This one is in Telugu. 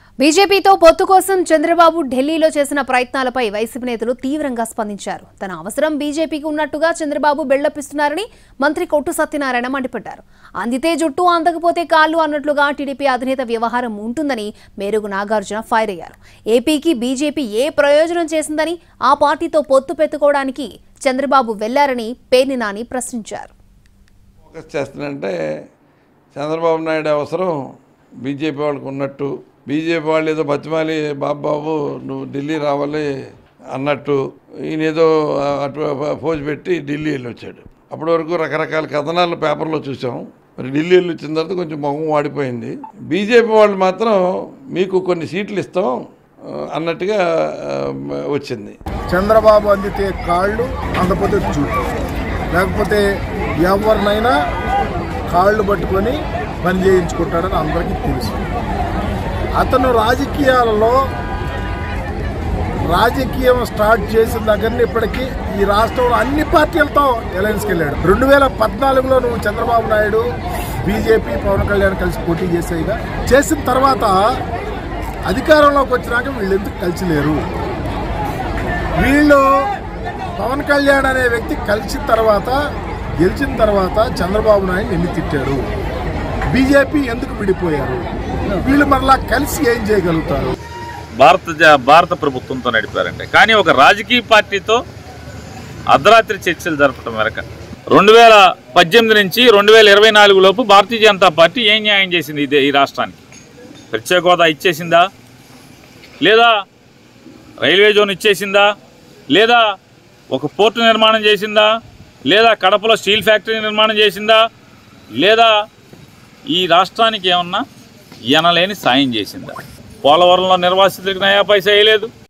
బీజేపీతో పొత్తు కోసం చంద్రబాబు ఢిల్లీలో చేసిన ప్రయత్నాలపై వైసీపీ నేతలు తీవ్రంగా స్పందించారు తన అవసరం బీజేపీకి ఉన్నట్టుగా చంద్రబాబు బెళ్లపిస్తున్నారని మంత్రి కొట్టు సత్యనారాయణ మండిపడ్డారు అందితే జుట్టు అందకపోతే కాళ్ళు అన్నట్లుగా టీడీపీ అధినేత వ్యవహారం ఉంటుందని మేరుగు నాగార్జున ఫైర్ అయ్యారు ఏపీకి బీజేపీ ఏ ప్రయోజనం చేసిందని ఆ పార్టీతో పొత్తు పెట్టుకోవడానికి చంద్రబాబు వెళ్లారని పేర్ని నాని ప్రశ్నించారు ఫోకస్ చేస్తున్నారంటే చంద్రబాబు నాయుడు అవసరం బీజేపీ వాళ్ళకు ఉన్నట్టు బీజేపీ వాళ్ళు ఏదో బతిమాలి బాబాబు నువ్వు ఢిల్లీ రావాలి అన్నట్టు ఈయన ఏదో అటు ఫోజ్ పెట్టి ఢిల్లీ వెళ్ళి వచ్చాడు అప్పటి వరకు రకరకాల కథనాలు పేపర్లో చూసాం మరి ఢిల్లీ వెళ్ళి వచ్చిన తర్వాత కొంచెం మొహం వాడిపోయింది బీజేపీ వాళ్ళు మాత్రం మీకు కొన్ని సీట్లు ఇస్తాం ఆ, అన్నట్టుగా ఆ, వచ్చింది చంద్రబాబు అందితే కాళ్ళు అందకపోతే చూపు లేకపోతే ఎవరినైనా కాళ్ళు పట్టుకొని పని చేయించుకుంటాడని అందరికీ తెలుసు అతను రాజకీయాలలో రాజకీయం స్టార్ట్ చేసిన దగ్గర నుంచి ఇప్పటికీ ఈ రాష్ట్రంలో అన్ని పార్టీలతో అలయన్స్కి వెళ్ళాడు రెండు వేల పద్నాలుగులో నువ్వు చంద్రబాబు నాయుడు బీజేపీ పవన్ కళ్యాణ్ కలిసి పోటీ చేసేగా చేసిన తర్వాత అధికారంలోకి వచ్చినాక వీళ్ళు ఎందుకు కలిసి లేరు వీళ్ళు పవన్ కళ్యాణ్ అనే వ్యక్తి కలిసిన తర్వాత గెలిచిన తర్వాత చంద్రబాబు నాయుడు ఎన్ని తిట్టాడు బీజేపీ ఎందుకు విడిపోయారు వీళ్ళు మరలా కలిసి ఏం చేయగలుగుతారు భారత జ- భారత ప్రభుత్వంతో నడిపారంటే కానీ ఒక రాజకీయ పార్టీతో అర్ధరాత్రి చర్చలు జరపడం వెనక రెండు వేల పద్దెనిమిది నుంచి రెండు వేల ఇరవై నాలుగు లోపు భారతీయ జనతా పార్టీ ఏం న్యాయం చేసింది ఇదే ఈ రాష్ట్రానికి ప్రత్యేక హోదా ఇచ్చేసిందా లేదా రైల్వే జోన్ ఇచ్చేసిందా లేదా ఒక పోర్టు నిర్మాణం చేసిందా లేదా కడపలో స్టీల్ ఫ్యాక్టరీ నిర్మాణం చేసిందా లేదా ఈ రాష్ట్రానికి ఏమన్నా ఎనలేని సాయం చేసిందా పోలవరంలో నిర్వాసితులకు నయా పైసా వేయలేదు